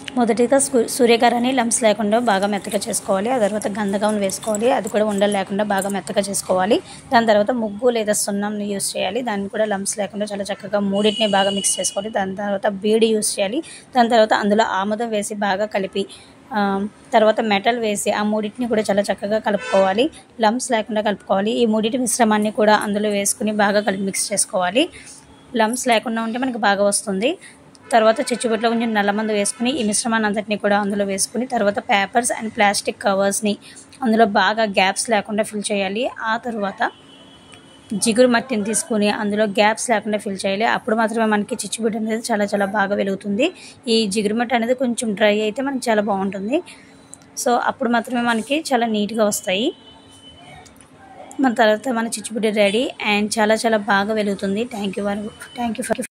మొదటిగా సు- సూర్యకారాన్ని లంప్స్ లేకుండా బాగా మెత్తగా చేసుకోవాలి ఆ తర్వాత గంధకం వేసుకోవాలి అది కూడా ఉండలు లేకుండా బాగా మెత్తగా చేసుకోవాలి దాని తర్వాత ముగ్గు లేదా సున్నంని యూస్ చేయాలి దాన్ని కూడా లంప్స్ లేకుండా చాలా చక్కగా మూడింటిని బాగా మిక్స్ చేసుకోవాలి దాని తర్వాత బీడి యూస్ చేయాలి దాని తర్వాత అందులో ఆముదం వేసి బాగా కలిపి ఆ, తర్వాత మెటల్ వేసి ఆ మూడింటిని కూడా చాలా చక్కగా కలుపుకోవాలి లంప్స్ లేకుండా కలుపుకోవాలి ఈ మూడింటి మిశ్రమాన్ని కూడా అందులో వేసుకుని బాగా కలిపి మిక్స్ చేసుకోవాలి లంప్స్ లేకుండా ఉంటే మనకి బాగా వస్తుంది తర్వాత చిచ్చుబొట్లో కొంచెం నల్లమందు వేసుకుని ఈ మిశ్రమాన్ని అంతటిని కూడా అందులో వేసుకుని తర్వాత పేపర్స్ అండ్ ప్లాస్టిక్ కవర్స్ని అందులో బాగా గ్యాప్స్ లేకుండా ఫిల్ చేయాలి ఆ తర్వాత జిగురు మట్టిని తీసుకుని అందులో గ్యాప్స్ లేకుండా ఫిల్ చేయాలి అప్పుడు మాత్రమే మనకి చిచ్చుబుడ్డ అనేది చాలా చాలా బాగా వెలుగుతుంది ఈ జిగురు మట్టి అనేది కొంచెం డ్రై అయితే మనకి చాలా బాగుంటుంది సో అప్పుడు మాత్రమే మనకి చాలా నీట్గా వస్తాయి మన తర్వాత మన చిచ్చుబుడ్డి రెడీ అండ్ చాలా చాలా బాగా వెలుగుతుంది thank you thank you for